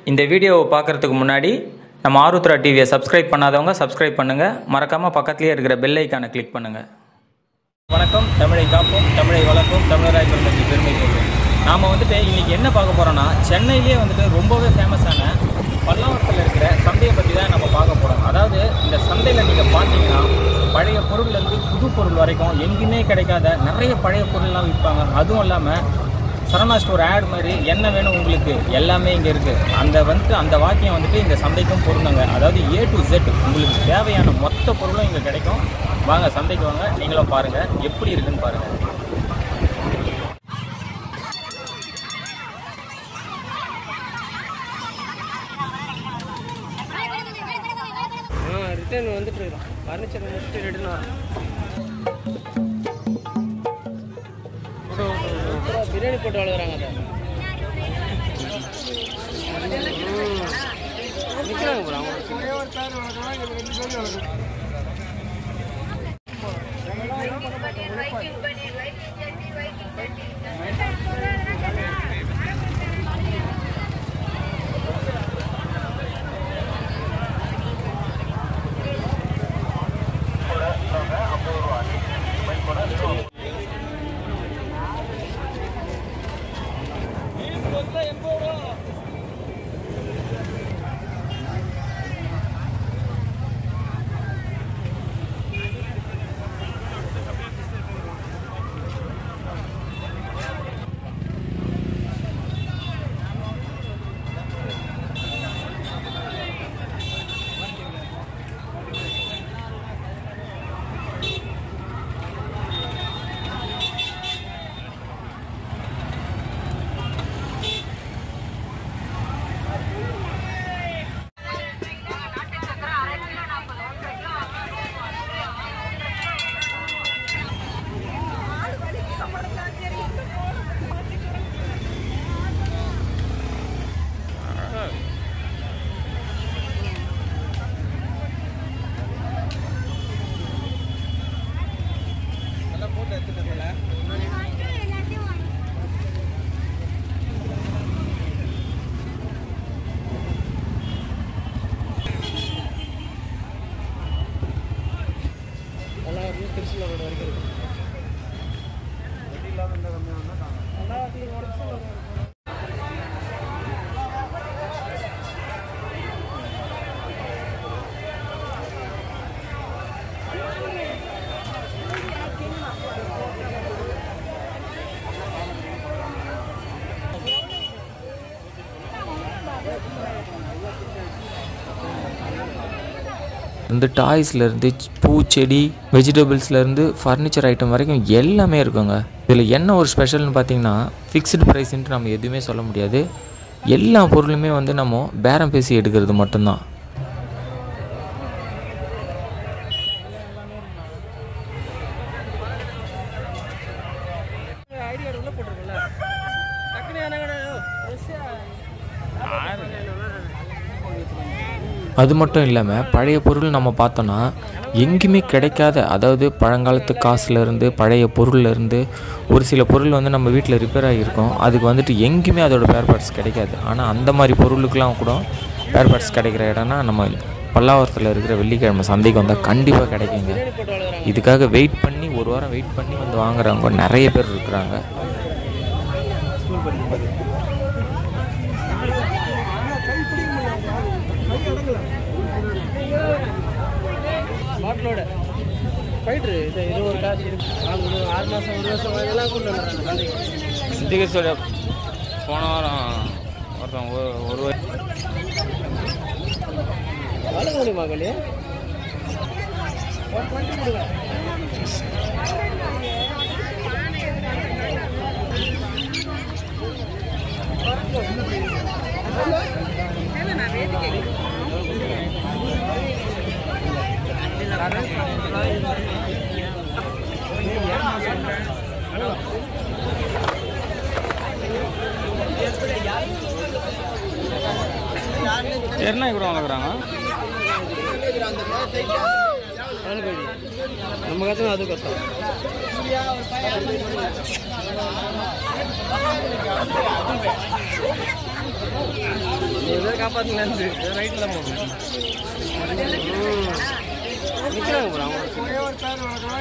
இந்த வீடியோவை பார்க்குறதுக்கு முன்னாடி நம்ம ஆருத்ரா டிவியை சப்ஸ்கிரைப் பண்ணாதவங்க சப்ஸ்கிரைப் பண்ணுங்கள் மறக்காமல் பக்கத்துலேயே இருக்கிற பெல் ஐக்கானை கிளிக் பண்ணுங்கள் வணக்கம் தமிழை காப்போம் தமிழை வளர்ப்போம் தமிழராய் பிறந்தது பெருமை கொள்வோம் நாம் வந்துட்டு இன்றைக்கி என்ன பார்க்க போகிறோன்னா சென்னையிலேயே வந்துட்டு ரொம்பவே ஃபேமஸான பல்லாவரத்தில் இருக்கிற சந்தையை பற்றி தான் நம்ம பார்க்க போகிறோம் அதாவது இந்த சந்தையில் நீங்கள் பார்த்தீங்கன்னா பழைய பொருள்லேருந்து புது பொருள் வரைக்கும் எங்கேயுமே கிடைக்காத நிறைய பழைய பொருள்லாம் விற்பாங்க அதுவும் இல்லாமல் சரணா ஸ்டோர் ஆட் மாதிரி என்ன வேணும் உங்களுக்கு எல்லாமே இங்கே இருக்குது அந்த வந்துட்டு அந்த வாக்கியம் வந்துட்டு இந்த சந்தைக்கும் பொருந்தாங்க அதாவது ஏ டு Z உங்களுக்கு தேவையான மொத்த பொருளும் இங்கே கிடைக்கும் வாங்க சந்தைக்கு வாங்க நீங்களும் பாருங்கள் எப்படி இருக்குன்னு பாருங்கள் ஆ ரிட்டர்ன் வந்துட்டு இருக்கோம் ஃபர்னிச்சர் முடிச்சுட்டு ரிட்டர்ன் வரோம் பிரியாணி போட்டு வளர்க்குறாங்க அதை நிற்கிறாங்க ப்ரோ அவங்க எல்லாம் வந்து திருச்சியில் ரோடு வரைக்கும் இருக்கு எல்லா இடத்துலையும் உடச்சு இந்த டாய்ஸ்லேருந்து பூச்செடி வெஜிடபிள்ஸ்லேருந்து ஃபர்னிச்சர் ஐட்டம் வரைக்கும் எல்லாமே இருக்குங்க இதில் என்ன ஒரு ஸ்பெஷல்னு பார்த்தீங்கன்னா ஃபிக்ஸ்டு ப்ரைஸ்ன்ட்டு நம்ம எதுவுமே சொல்ல முடியாது எல்லா பொருளுமே வந்து நம்ம பேரம் பேசி எடுக்கிறது மட்டும்தான் ஐடியா உள்ள போட்டிருக்கல டக்குனு என்ன கடை அது மட்டும் இல்லாமல் பழைய பொருள் நம்ம பார்த்தோன்னா எங்கேயுமே கிடைக்காத அதாவது பழங்காலத்து காசுலேருந்து பழைய பொருள்லேருந்து ஒரு சில பொருள் வந்து நம்ம வீட்டில் ரிப்பேர் ஆகியிருக்கும் அதுக்கு வந்துட்டு எங்கேயுமே அதோட பேர் பார்ட்ஸ் கிடைக்காது ஆனால் அந்த மாதிரி பொருளுக்கெலாம் கூட பேர் பார்ட்ஸ் கிடைக்கிற இடம்னா நம்ம பல்லாவரத்தில் இருக்கிற வெள்ளிக்கிழமை சந்தைக்கு வந்தால் கண்டிப்பாக கிடைக்குங்க பிரியாணி போட்டு வளர்க்குறாங்க இதுக்காக வெயிட் பண்ணி ஒரு வாரம் வெயிட் பண்ணி வந்து வாங்குறவங்க நிறைய பேர் இருக்கிறாங்க பாட்டிலோட ஃபைட்ரு இது இது ஒரு காசு இருக்கு நாலு ஒரு ஆறு மாதம் ஒரு வருஷம் இதெல்லாம் கொண்டு வந்துடுறாங்க சந்தைக்கு சித்திகேஸ்வர போன வாரம் ஒருத்தன் ஒரு ஒரு வளர்க்க முடியுமா கல்யா ஒரு டுவெண்ட்டி கொடுங்க என்ன கூட வளர்க்குறாங்க எவ்வளோ கோழி நம்ம கஷ்டம் அது கஷ்டம் ஏதோ காப்பாற்றுங்களேன் ரைட்டில் தான் போகணும் நிற்கிறாங்க ப்ரோ அவங்க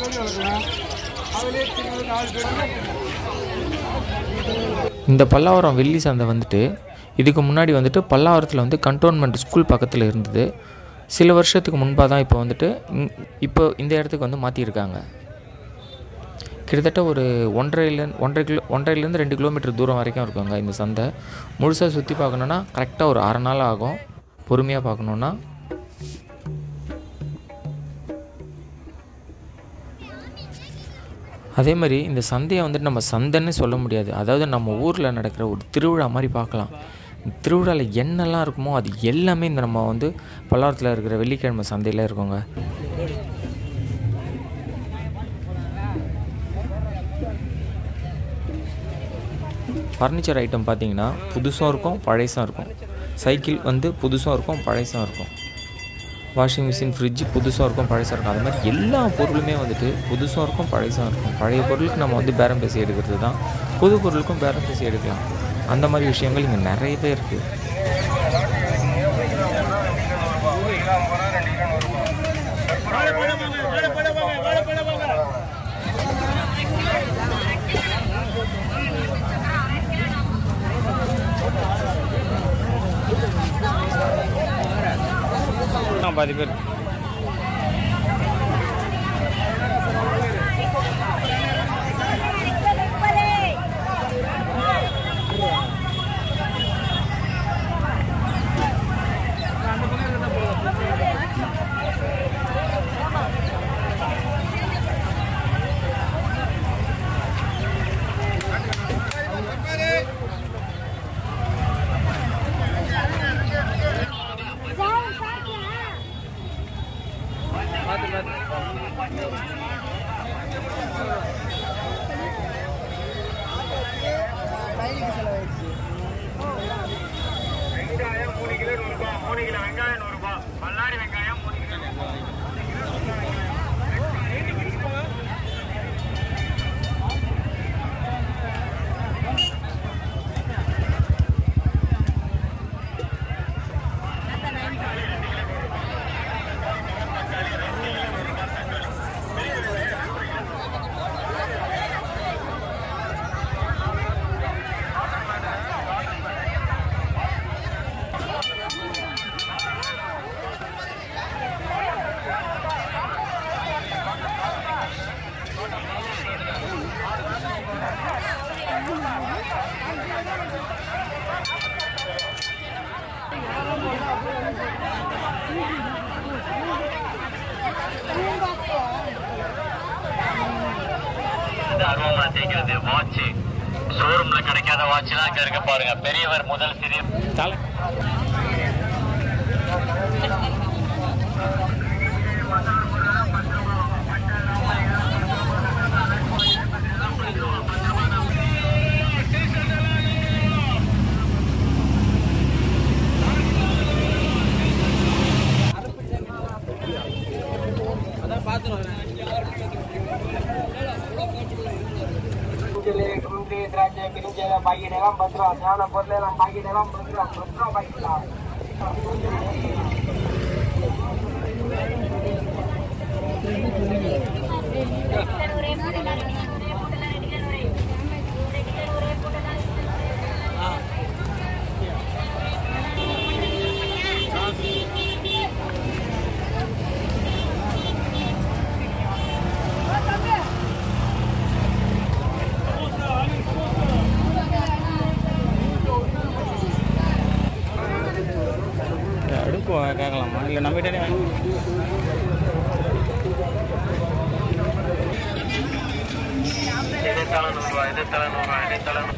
இந்த பல்லாவரம் வெள்ளி சந்தை வந்துட்டு இதுக்கு முன்னாடி வந்துட்டு பல்லாவரத்தில் வந்து கண்டோன்மெண்ட் ஸ்கூல் பக்கத்தில் இருந்தது சில வருஷத்துக்கு முன்பாக தான் இப்போ வந்துட்டு இங்- இப்போ இந்த இடத்துக்கு வந்து மாற்றிருக்காங்க கிட்டத்தட்ட ஒரு ஒன்றரைலேருந்து ஒன்றரை கிலோ ஒன்றரைலேருந்து ரெண்டு கிலோமீட்டர் தூரம் வரைக்கும் இருக்குங்க இந்த சந்தை முழுசாக சுற்றி பார்க்கணுன்னா கரெக்டாக ஒரு அரை நாள் ஆகும் பொறுமையாக பார்க்கணுன்னா அதே மாதிரி இந்த சந்தையை வந்துட்டு நம்ம சந்தைன்னு சொல்ல முடியாது அதாவது நம்ம ஊரில் நடக்கிற ஒரு திருவிழா மாதிரி பார்க்கலாம் இந்த திருவிழாவில் என்னெல்லாம் இருக்குமோ அது எல்லாமே இந்த நம்ம வந்து பல்லாவரத்தில் இருக்கிற வெள்ளிக்கிழமை சந்தையில் இருக்குங்க ஃபர்னிச்சர் ஐட்டம் பார்த்தீங்கன்னா புதுசும் இருக்கும் பழைசும் இருக்கும் சைக்கிள் வந்து புதுசும் இருக்கும் பழைசும் இருக்கும் வாஷிங் மிஷின் ஃப்ரிட்ஜ் புதுசாக இருக்கும் பழசாக இருக்கும் அது மாதிரி எல்லா பொருளுமே வந்துட்டு புதுசாக இருக்கும் பழசாக இருக்கும் பழைய பொருளுக்கு நம்ம வந்து பேரம் பேசி எடுக்கிறது தான் புது பொருளுக்கும் பேரம் பேசி எடுக்கலாம் அந்த மாதிரி விஷயங்கள் இங்கே நிறையவே இருக்குது பாதி பேர் ஆர்வமா தேய்க்கிறது வாட்ச் ஷோரூம்ல கிடைக்காத வாட்ச்லாம் இங்க இருக்க பாருங்க பெரியவர் முதல் சிறிய தலை குன்றி திராட்சை பிரிஞ்ச பாக்கெட் எல்லாம் பத்து ரூபா தேவையான பொருள் எல்லாம் பாக்கெட் எல்லாம் பத்து ரூபா பத்து ரூபா பாக்கெட்டா அடுப்பு கேட்கலாமா இல்லை நம்மகிட்டே வாங்கி இது தலை நூறு ரூபாய் இது தலை நூறு ரூபாய் இது தலை நூறு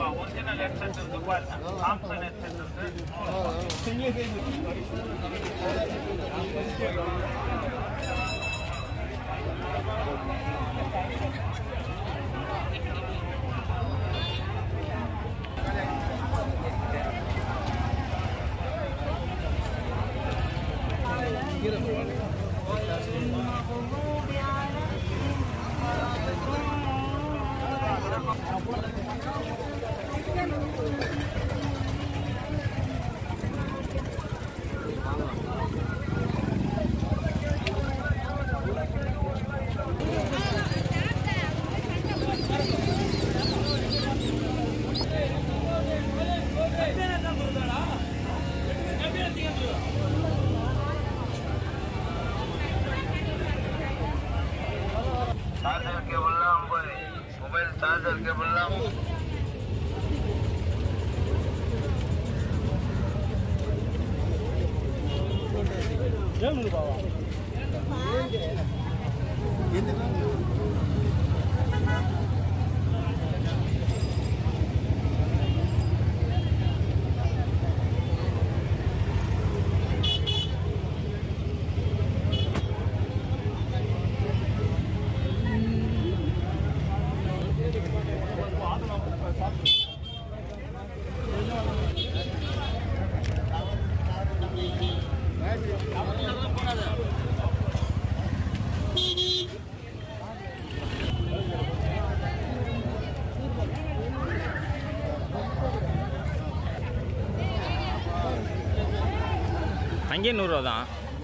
ரூபாய் ஒரிஜினல் ஹெட்செட் இருக்கு பாருங்க சாம்சங் ஹெட்செட் இருக்கு சார்ஜர் கேபிள்லாம் ஐம்பது மொபைல் சார்ஜர் கேபிள்லாம் அங்கேயே நூறுரூவா தான்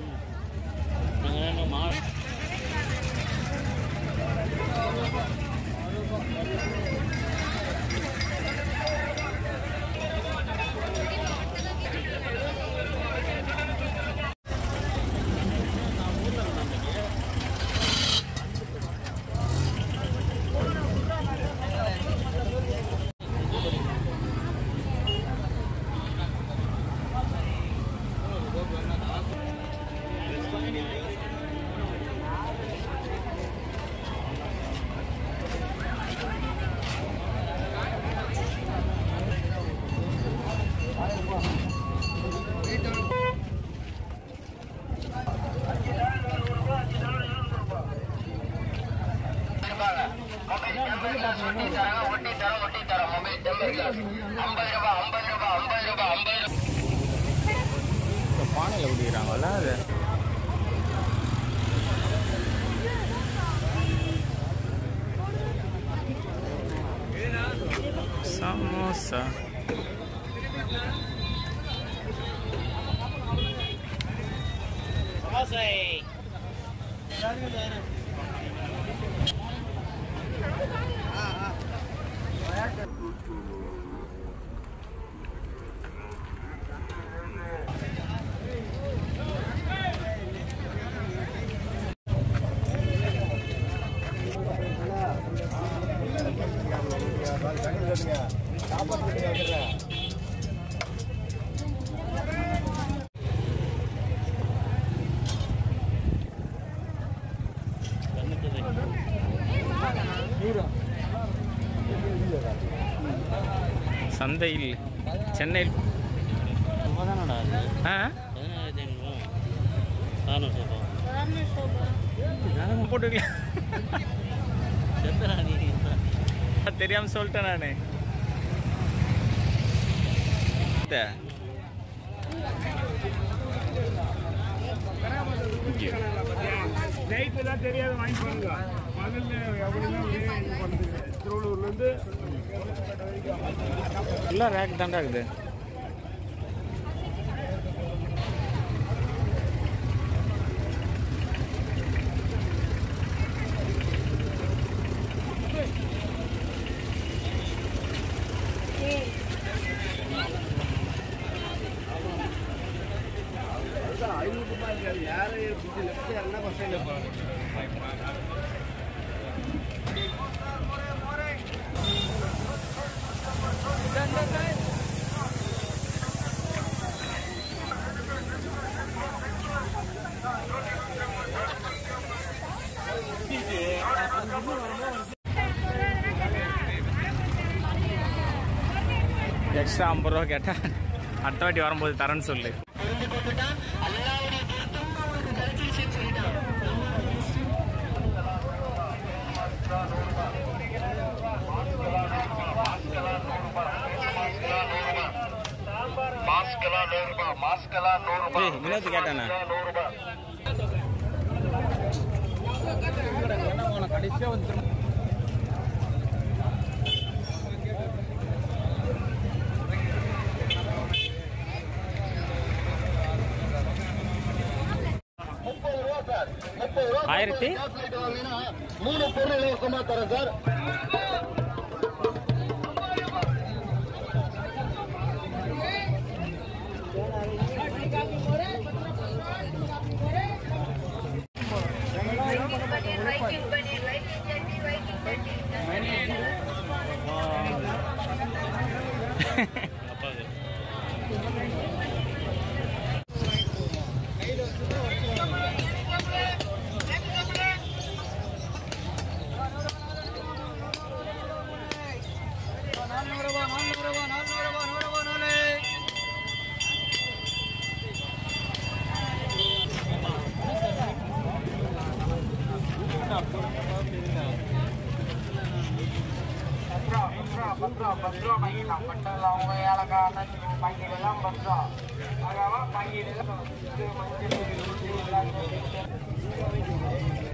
ஒட்டி தரங்க ஒட்டி தர ஒட்டி தர மொபைல் டெம்பர் கிளாஸ் ஐம்பது ரூபாய் ஐம்பது ரூபாய் ஐம்பது ரூபாய் ஐம்பது ரூபாய் இப்போ பானையில் குடிக்கிறாங்கல்ல அது சமோசா சந்தையில் சென்னையில் ஆ நாங்கள் போட்டுக்கலாம் தெரியாம சொல்லிட்டேன் நானு இந்த. நைட்டில் தான் தெரியாத வாங்கி பாருங்க பகலில் எவ்வளோ திருவள்ளூர்லேருந்து எல்லாம் ரேக் தாண்டா இருக்குது எக்ஸ்ட்ரா ஐம்பது ரூபா கேட்டால் அடுத்த வாட்டி வரும்போது தரேன்னு சொல்லு மாஸ்கெல்லாம் நூறு ரூபாய் மாஸ்கெல்லாம் நூறு ரூபாய் ஏய், வினோத் கேட்டானே? நூறு ரூபாய் முப்பது ரூபா சார் முப்பது ரூபா ஆயிரத்தி? சாக்லேட் வாங்கினா மூணு பொருள் இலவசமா தரேன் சார் பத்து ரூபா பத்து ரூபா வாங்கிக்கலாம் பட்டல் அவங்க ஏலக்காய் அன்னாச்சி பாக்கெட் எல்லாம் பத்து ரூபா அதாவா பாக்கெட் எல்லாம் இது மஞ்சள் இது எல்லாமே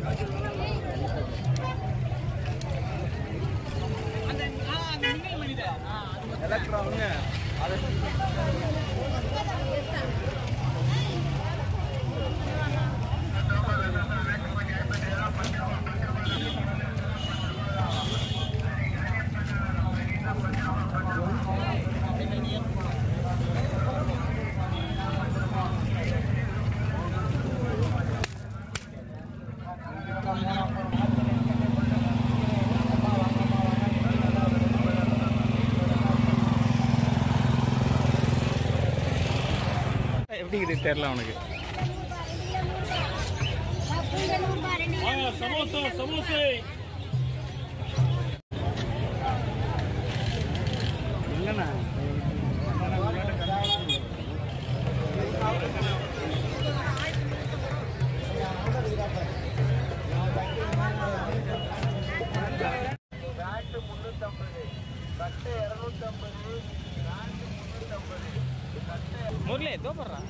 எப்படி இது தெரில உனக்கு சமோசா சமோசை இல்லைண்ணா பேட்டு முந்நூற்றம்பது கட்டு இரநூத்தம்பது பேட்டு முந்நூற்றம்பது கட்டு முரளி எதோ போடுறான்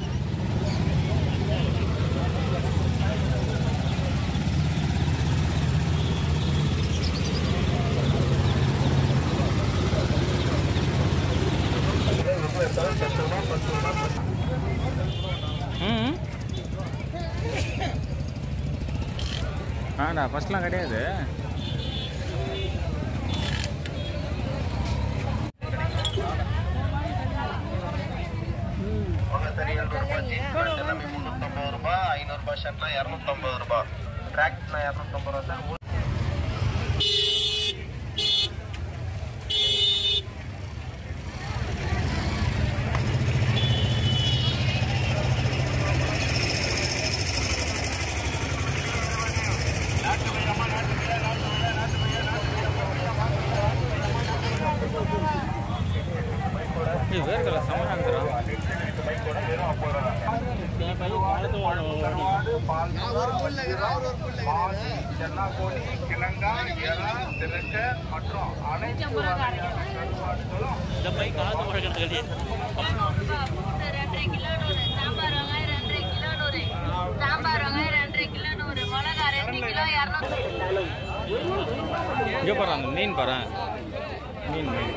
ம் ஆடா ஃபர்ஸ்ட்லாம் கிடையாது ஒன்று தனியாக ரூபாய் ஜீன்ஸ் பேண்ட் எல்லாமே முந்நூற்றம்பது ரூபாய் ஐநூறுரூபா ஷர்ட்லாம் இரநூத்தம்பது ரூபாய் ட்ராக்ஸ்லாம் இரநூத்தம்பது ரூபா சார் ஏய் வேர்க்கல சமனாக்குறா சென்னாக்கோழி கிழங்கா எறா திருச்ச மற்றும் அனைத்து வகையான கருவாடுகளும் ரெண்டரை கிலோ நூறு சாம்பார் வெங்காயம் ரெண்டரை கிலோ நூறு சாம்பார் வெங்காயம் ரெண்டரை கிலோ நூறு மிளகா ரெண்டு கிலோ இரநூத்தி இங்கே பாரு அந்த மீன் பாரு மீன் மீன்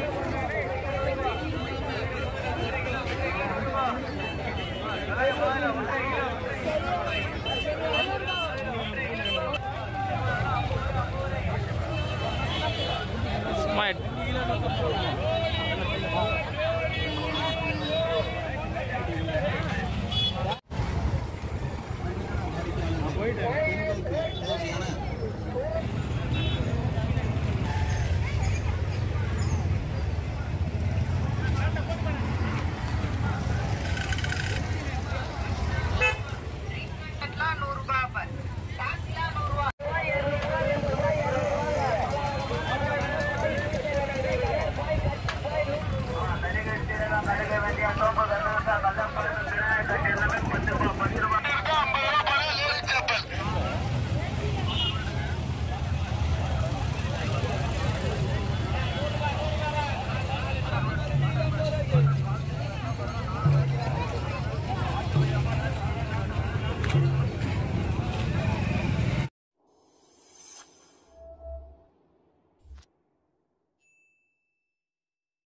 சும்மா எட்-